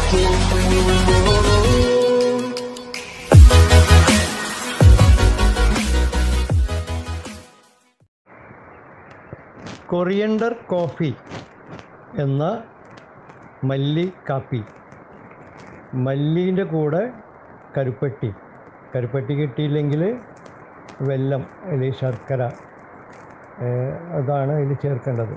coriander coffee എന്ന മല്ലി കാപ്പി മല്ലീൻ്റെ കൂടെ കരുപ്പട്ടി കരുപ്പട്ടി കിട്ടിയില്ലെങ്കിൽ വെല്ലം അല്ലെങ്കിൽ ശർക്കര ഏഹ് അതാണ് ഇതിൽ ചേർക്കേണ്ടത്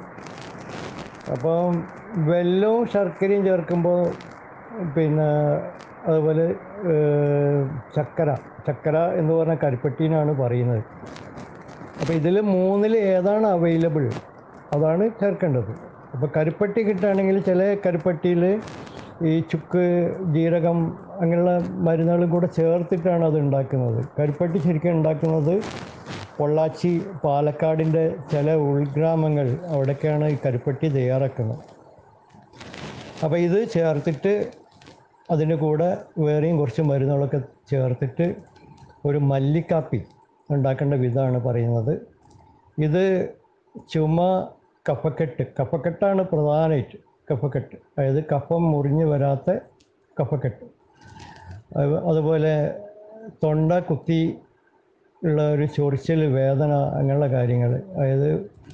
അപ്പം വെല്ലവും ശർക്കരയും ചേർക്കുമ്പോൾ പിന്നെ അതുപോലെ ഏഹ് ചക്കര ചക്കര എന്ന് പറഞ്ഞ കരിപ്പട്ടീനാണ് പറയുന്നത് അപ്പോൾ ഇതിൽ മൂന്നിൽ ഏതാണ് അവൈലബിൾ അതാണ് ചേർക്കേണ്ടത് അപ്പോൾ കരിപ്പട്ടി കിട്ടുകയാണെങ്കിൽ ചില കരിപ്പട്ടിയിൽ ഈ ചുക്ക് ജീരകം അങ്ങനെയുള്ള മരുന്നുകളും കൂടെ ചേർത്തിട്ടാണ് അത് ഉണ്ടാക്കുന്നത് കരിപ്പട്ടി ശരിക്കും ഉണ്ടാക്കുന്നത് പൊള്ളാച്ചി പാലക്കാടിൻ്റെ ചില ഉൾഗ്രാമങ്ങൾ അവിടെയൊക്കെയാണ് ഈ കരിപ്പട്ടി തയ്യാറാക്കുന്നത് അപ്പോൾ ഇത് ചേർത്തിട്ട് അതിൻ്റെ കൂടെ വേറെയും കുറച്ച് മരുന്നുകളൊക്കെ ചേർത്തിട്ട് ഒരു മല്ലിക്കാപ്പി ഉണ്ടാക്കേണ്ട വിധമാണ് പറയുന്നത് ഇത് ചുമ കഫക്കെട്ട് കഫക്കെട്ടാണ് പ്രധാനമായിട്ട് കഫക്കെട്ട് അതായത് കഫം മുറിഞ്ഞ് വരാത്ത കഫക്കെട്ട് അത് അതുപോലെ തൊണ്ട കുത്തി ഉള്ള ഒരു ചൊറിച്ചിൽ വേദന അങ്ങനെയുള്ള കാര്യങ്ങൾ അതായത്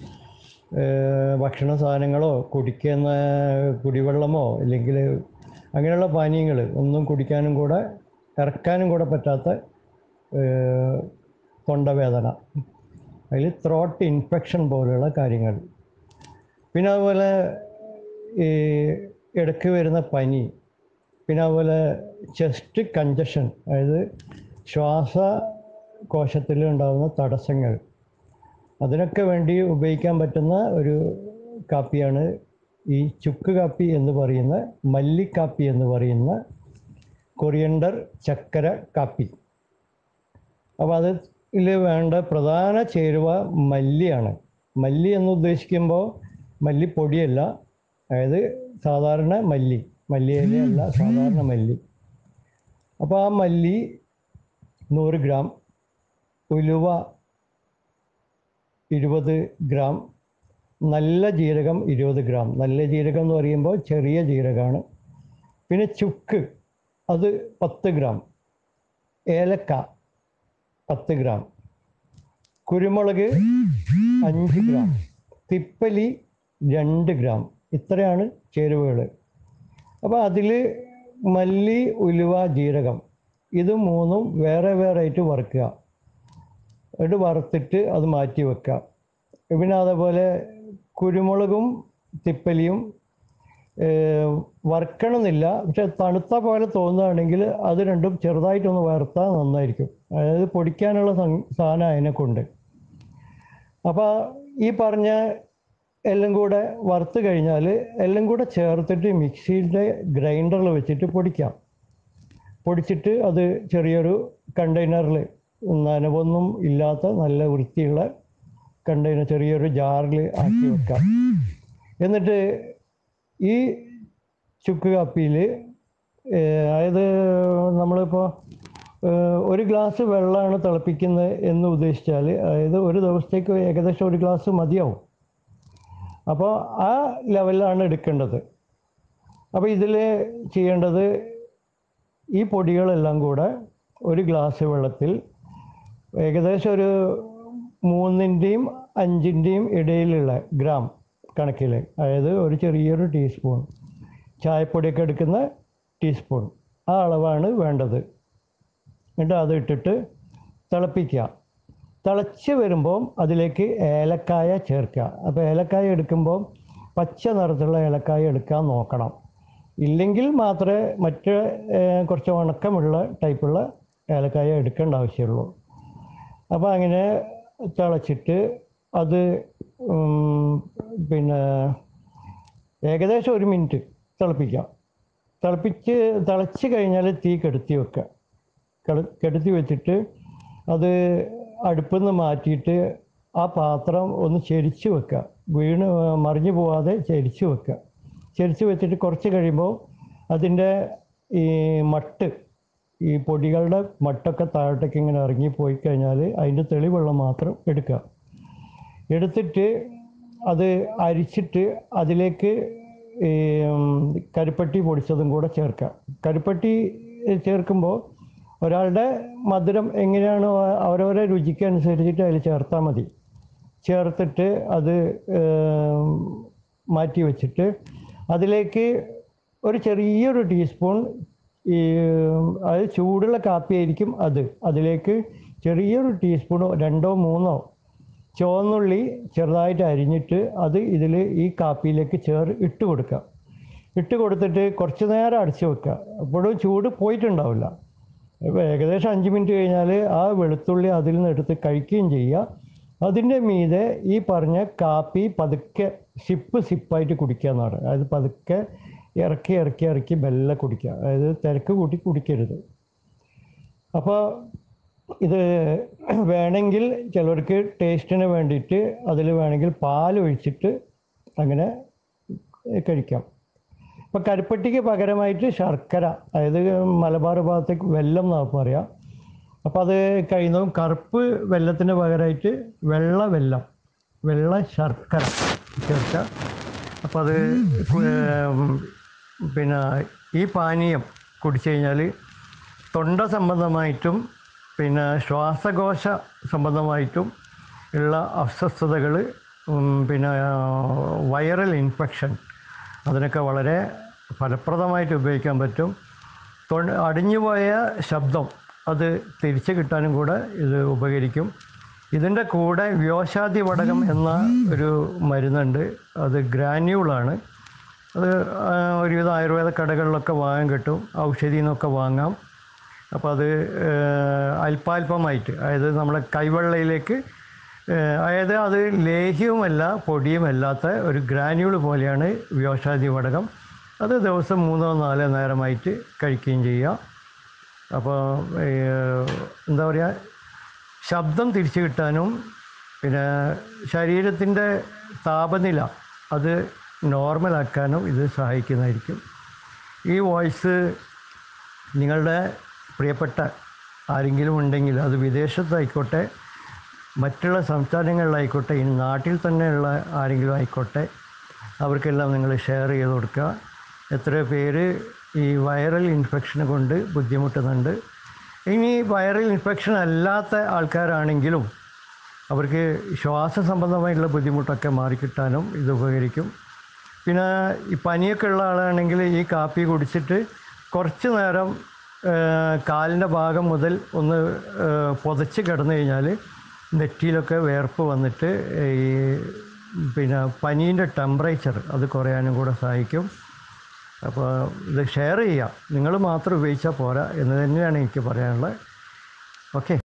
ഏഹ് ഭക്ഷണ സാധനങ്ങളോ കുടിക്കുന്ന കുടിവെള്ളമോ അല്ലെങ്കിൽ അങ്ങനെയുള്ള പാനീയങ്ങൾ ഒന്നും കുടിക്കാനും കൂടെ ഇറക്കാനും കൂടെ പറ്റാത്ത ഏഹ് തൊണ്ടവേദന അതിൽ ത്രോട്ട് ഇൻഫെക്ഷൻ പോലെയുള്ള കാര്യങ്ങൾ പിന്നെ അതുപോലെ ഈ ഇടയ്ക്ക് വരുന്ന പനി പിന്നെ അതുപോലെ ചെസ്റ്റ് കഞ്ചഷൻ അതായത് ശ്വാസകോശത്തിൽ ഉണ്ടാകുന്ന തടസ്സങ്ങൾ അതിനൊക്കെ വേണ്ടി ഉപയോഗിക്കാൻ പറ്റുന്ന ഒരു കാപ്പിയാണ് ഈ ചുക്ക് കാപ്പി എന്ന് പറയുന്ന മല്ലിക്കാപ്പി എന്ന് പറയുന്ന കൊറിയണ്ടർ ചക്കര കാപ്പി അപ്പോൾ അതിൽ വേണ്ട പ്രധാന ചേരുവ മല്ലിയാണ് മല്ലി എന്ന് ഉദ്ദേശിക്കുമ്പോൾ മല്ലിപ്പൊടിയല്ല അതായത് സാധാരണ മല്ലി മല്ലിയിലയല്ല സാധാരണ മല്ലി അപ്പോൾ ആ മല്ലി നൂറ് ഗ്രാം ഉലുവ ഇരുപത് ഗ്രാം നല്ല ജീരകം ഇരുപത് ഗ്രാം നല്ല ജീരകം എന്ന് പറയുമ്പോൾ ചെറിയ ജീരകമാണ് പിന്നെ ചുക്ക് അത് പത്ത് ഗ്രാം ഏലക്ക പത്ത് ഗ്രാം കുരുമുളക് അഞ്ച് ഗ്രാം തിപ്പലി രണ്ട് ഗ്രാം ഇത്രയാണ് ചേരുവകൾ അപ്പോൾ അതിൽ മല്ലി ഉലുവ ജീരകം ഇത് മൂന്നും വേറെ വേറെ ആയിട്ട് വറുക്കുക എന്നിട്ട് വറുത്തിട്ട് അത് മാറ്റി വെക്കുക പിന്നെ അതേപോലെ കുരുമുളകും തിപ്പലിയും ഏഹ്, വറുക്കണമെന്നില്ല പക്ഷെ തണുത്ത പോലെ തോന്നുകയാണെങ്കിൽ അത് രണ്ടും ചെറുതായിട്ടൊന്ന് വറുത്താൽ നന്നായിരിക്കും അതായത് പൊടിക്കാനുള്ള സം- സാധനം അതിനെക്കൊണ്ട് അപ്പോൾ ഈ പറഞ്ഞ എല്ലാം കൂടെ വറുത്ത് കഴിഞ്ഞാൽ എല്ലാം കൂടെ ചേർത്തിട്ട് മിക്സിയുടെ ഗ്രൈൻഡറിൽ വെച്ചിട്ട് പൊടിക്കാം പൊടിച്ചിട്ട് അത് ചെറിയൊരു കണ്ടെയ്നറിൽ നനവൊന്നും ഇല്ലാത്ത നല്ല വൃത്തിയുള്ള കണ്ടെയ്നർ ചെറിയൊരു ജാറിൽ ആക്കി വെക്കാം എന്നിട്ട് ഈ ചുക്ക് കാപ്പിയിൽ അതായത് നമ്മളിപ്പോൾ ഒരു ഗ്ലാസ് വെള്ളമാണ് തിളപ്പിക്കുന്നത് എന്ന് ഉദ്ദേശിച്ചാൽ അതായത് ഒരു ദിവസത്തേക്ക് ഏകദേശം ഒരു ഗ്ലാസ് മതിയാവും അപ്പോൾ ആ ലെവലിലാണ് എടുക്കേണ്ടത് അപ്പോൾ ഇതിൽ ചെയ്യേണ്ടത് ഈ പൊടികളെല്ലാം കൂടെ ഒരു ഗ്ലാസ് വെള്ളത്തിൽ ഏകദേശം ഒരു മൂന്നിൻ്റെയും അഞ്ചിൻ്റെയും ഇടയിലുള്ള ഗ്രാം കണക്കിൽ അതായത് ഒരു ചെറിയൊരു ടീസ്പൂൺ ചായപ്പൊടിയൊക്കെ എടുക്കുന്ന ടീസ്പൂൺ ആ അളവാണ് വേണ്ടത് എന്നിട്ട് അത് ഇട്ടിട്ട് തിളപ്പിക്കുക തിളച്ച് വരുമ്പം അതിലേക്ക് ഏലക്കായ ചേർക്കുക അപ്പോൾ ഏലക്കായ എടുക്കുമ്പോൾ പച്ച നിറത്തിലുള്ള ഏലക്കായ എടുക്കാൻ നോക്കണം ഇല്ലെങ്കിൽ മാത്രമേ മറ്റ് ഏഹ്, കുറച്ച് ഉണക്കമുള്ള ടൈപ്പുള്ള ഏലക്കായ എടുക്കേണ്ട ആവശ്യമുള്ളൂ അപ്പോൾ അങ്ങനെ തിളച്ചിട്ട് അത് ഉം, പിന്നെ ഏകദേശം ഒരു മിനിറ്റ് തിളപ്പിക്കാം തിളപ്പിച്ച് തിളച്ച് കഴിഞ്ഞാൽ തീ കെടുത്തി വെക്കുക കെട- കെടുത്തി വെച്ചിട്ട് അത് അടുപ്പിൽ നിന്ന് മാറ്റിയിട്ട് ആ പാത്രം ഒന്ന് ചെരിച്ച് വെക്കുക വീണ് മറിഞ്ഞു പോവാതെ ചെരിച്ച് വെക്കുക ചെരിച്ച് വെച്ചിട്ട് കുറച്ച് കഴിയുമ്പോൾ അതിൻ്റെ ഈ മട്ട് ഈ പൊടികളുടെ മട്ടൊക്കെ താഴോട്ടേക്ക് ഇങ്ങനെ ഇറങ്ങിപ്പോയി കഴിഞ്ഞാൽ അതിൻ്റെ തെളിവെള്ളം മാത്രം എടുക്കുക എടുത്തിട്ട് അത് അരിച്ചിട്ട് അതിലേക്ക് ഈ ഉം, കരിപ്പട്ടി പൊടിച്ചതും കൂടെ ചേർക്കുക കരിപ്പട്ടി ചേർക്കുമ്പോൾ ഒരാളുടെ മധുരം എങ്ങനെയാണോ അവരവരെ രുചിക്ക് അനുസരിച്ചിട്ട് അതിൽ ചേർത്താൽ മതി ചേർത്തിട്ട് അത് ഏം, മാറ്റി വെച്ചിട്ട് അതിലേക്ക് ഒരു ചെറിയൊരു ടീസ്പൂൺ ഈ അത് ചൂടുള്ള കാപ്പിയായിരിക്കും അത് അതിലേക്ക് ചെറിയൊരു ടീസ്പൂൺ രണ്ടോ മൂന്നോ ചുവന്നുള്ളി ചെറുതായിട്ട് അരിഞ്ഞിട്ട് അത് ഇതിൽ ഈ കാപ്പിയിലേക്ക് ചേർ ഇട്ട് കൊടുക്കുക ഇട്ട് കൊടുത്തിട്ട് കുറച്ച് നേരം അടച്ചു വെക്കുക അപ്പോഴും ചൂട് പോയിട്ടുണ്ടാവില്ല അപ്പോൾ ഏകദേശം അഞ്ച് മിനിറ്റ് കഴിഞ്ഞാൽ ആ വെളുത്തുള്ളി അതിൽ നിന്ന് എടുത്ത് കഴിക്കുകയും ചെയ്യുക അതിൻ്റെ മീതെ ഈ പറഞ്ഞ കാപ്പി പതുക്കെ സിപ്പ് സിപ്പായിട്ട് കുടിക്കുക എന്ന് പറയുക അതായത് പതുക്കെ ഇറക്കി ഇറക്കി ഇറക്കി മെല്ലെ കുടിക്കുക അതായത് തിരക്ക് കൂട്ടി കുടിക്കരുത് അപ്പോൾ ഇത് വേണമെങ്കിൽ ചിലർക്ക് ടേസ്റ്റിന് വേണ്ടിയിട്ട് അതിൽ വേണമെങ്കിൽ പാൽ ഒഴിച്ചിട്ട് അങ്ങനെ കഴിക്കാം ഇപ്പം കരിപ്പട്ടിക്ക് പകരമായിട്ട് ശർക്കര അതായത് മലബാർ ഭാഗത്തേക്ക് വെല്ലം എന്നാണ് പറയുക അപ്പോൾ അത് കഴിയുന്നതും കറുപ്പ് വെല്ലത്തിന് പകരമായിട്ട് വെള്ള വെല്ലം വെള്ള ശർക്കര ചേർക്കുക അപ്പോൾ അത് ഉം, പിന്നെ ഈ പാനീയം കുടിച്ചു കഴിഞ്ഞാൽ തൊണ്ട സംബന്ധമായിട്ടും പിന്നെ ശ്വാസകോശ സംബന്ധമായിട്ടും ഉള്ള അസ്വസ്ഥതകൾ പിന്നെ വൈറൽ ഇൻഫെക്ഷൻ അതിനൊക്കെ വളരെ ഫലപ്രദമായിട്ട് ഉപയോഗിക്കാൻ പറ്റും തൊണ്ട അടിഞ്ഞുപോയ ശബ്ദം അത് തിരിച്ചു കിട്ടാനും കൂടെ ഇത് ഉപകരിക്കും ഇതിൻ്റെ കൂടെ വ്യോഷാദി വടകം എന്ന ഒരു മരുന്നുണ്ട് അത് ഗ്രാന്യൂളാണ് അത് ആ, ഒരുവിധം ആയുർവേദ കടകളിലൊക്കെ വാങ്ങാൻ കിട്ടും ഔഷധിയിൽ നിന്നൊക്കെ വാങ്ങാം അപ്പോൾ അത് ഏഹ്, അല്പാൽപമായിട്ട് അതായത് നമ്മളെ കൈവെള്ളയിലേക്ക് ഏഹ്, അതായത് അത് ലേഹ്യവുമല്ല പൊടിയുമല്ലാത്ത ഒരു ഗ്രാന്യൂൾ പോലെയാണ് വ്യോഷാദി വടകം അത് ദിവസം മൂന്നോ നാലോ നേരമായിട്ട് കഴിക്കുകയും ചെയ്യാം അപ്പോൾ ഏഹ്, എന്താ പറയുക ശബ്ദം തിരിച്ചു കിട്ടാനും പിന്നെ ശരീരത്തിൻ്റെ താപനില അത് നോർമലാക്കാനും ഇത് സഹായിക്കുന്നതായിരിക്കും ഈ വോയിസ് നിങ്ങളുടെ പ്രിയപ്പെട്ട ആരെങ്കിലും ഉണ്ടെങ്കിൽ അത് വിദേശത്തായിക്കോട്ടെ മറ്റുള്ള സംസ്ഥാനങ്ങളിലായിക്കോട്ടെ ഇനി നാട്ടിൽ തന്നെയുള്ള ആരെങ്കിലും ആയിക്കോട്ടെ അവർക്കെല്ലാം നിങ്ങൾ ഷെയർ ചെയ്ത് കൊടുക്കുക എത്ര പേര് ഈ വൈറൽ ഇൻഫെക്ഷൻ കൊണ്ട് ബുദ്ധിമുട്ടുന്നുണ്ട് ഇനി വൈറൽ ഇൻഫെക്ഷൻ അല്ലാത്ത ആൾക്കാരാണെങ്കിലും അവർക്ക് ശ്വാസ സംബന്ധമായിട്ടുള്ള ബുദ്ധിമുട്ടൊക്കെ മാറിക്കിട്ടാനും ഇത് ഉപകരിക്കും പിന്നെ ഈ പനിയൊക്കെ ഉള്ള ആളാണെങ്കിൽ ഈ കാപ്പി കുടിച്ചിട്ട് കുറച്ച് നേരം കാലിൻ്റെ ഭാഗം മുതൽ ഒന്ന് ആ, പുതച്ച് കിടന്നു കഴിഞ്ഞാൽ നെറ്റിയിലൊക്കെ വേർപ്പ് വന്നിട്ട് ഈ പിന്നെ പനീൻ്റെ ടെമ്പറേച്ചർ അത് കുറയാനും കൂടെ സഹായിക്കും അപ്പോൾ ഇത് ഷെയർ ചെയ്യാം നിങ്ങൾ മാത്രം ഉപയോഗിച്ചാൽ പോരാ എന്ന് തന്നെയാണ് എനിക്ക് പറയാനുള്ളത് ഓക്കെ